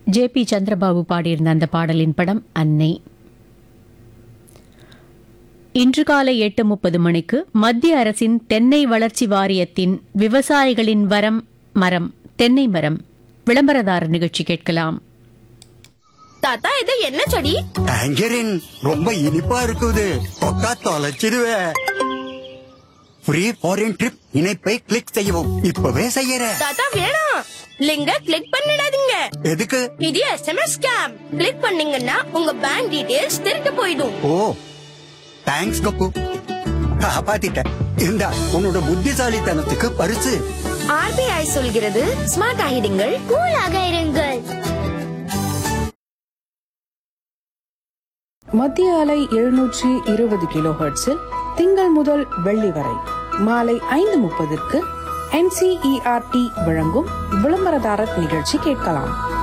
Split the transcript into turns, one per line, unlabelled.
J P Chandrababu பாடியிருந்த அந்த பாடலின் படம் அன்னை இன்று காலை எட்டு முப்பது மணிக்கு மத்திய அரசின் தென்னை வளர்ச்சி வாரியத்தின் விவசாயிகளின் வரம் மரம் தென்னை மரம் விளம்பரதார நிகழ்ச்சி கேட்கலாம்
தாத்தா இது என்ன செடி
டேங்கரின் ரொம்ப இனிப்பா இருக்குது தொட்டா தொலைச்சிடுவேன் ஃப்ரீ ஃபாரின் ட்ரிப் இணைப்பை கிளிக் செய்யவும் இப்பவே செய்யற
தாத்தா வேணாம் லிங்க கிளிக் பண்ணிடாதீங்க
எதுக்கு
இது எஸ்எம்எஸ் ஸ்கேம் கிளிக் பண்ணீங்கன்னா உங்க பேங்க் டீடைல்ஸ் திருட்டு போயிடும்
ஓ தேங்க்ஸ் கப்பு காப்பாத்திட்டேன் இந்தா உன்னோட புத்திசாலித்தனத்துக்கு பரிசு
ஆர்பிஐ சொல்கிறது ஸ்மார்ட் ஆகிடுங்கள்
கூலாக இருங்கள்
மத்திய அலை எழுநூற்றி இருபது கிலோ ஹெர்ட்ஸில் திங்கள் முதல் வெள்ளி வரை மாலை ஐந்து முப்பதிற்கு என்சிஇஆர்டி வழங்கும் விளம்பரதாரர் நிகழ்ச்சி கேட்கலாம்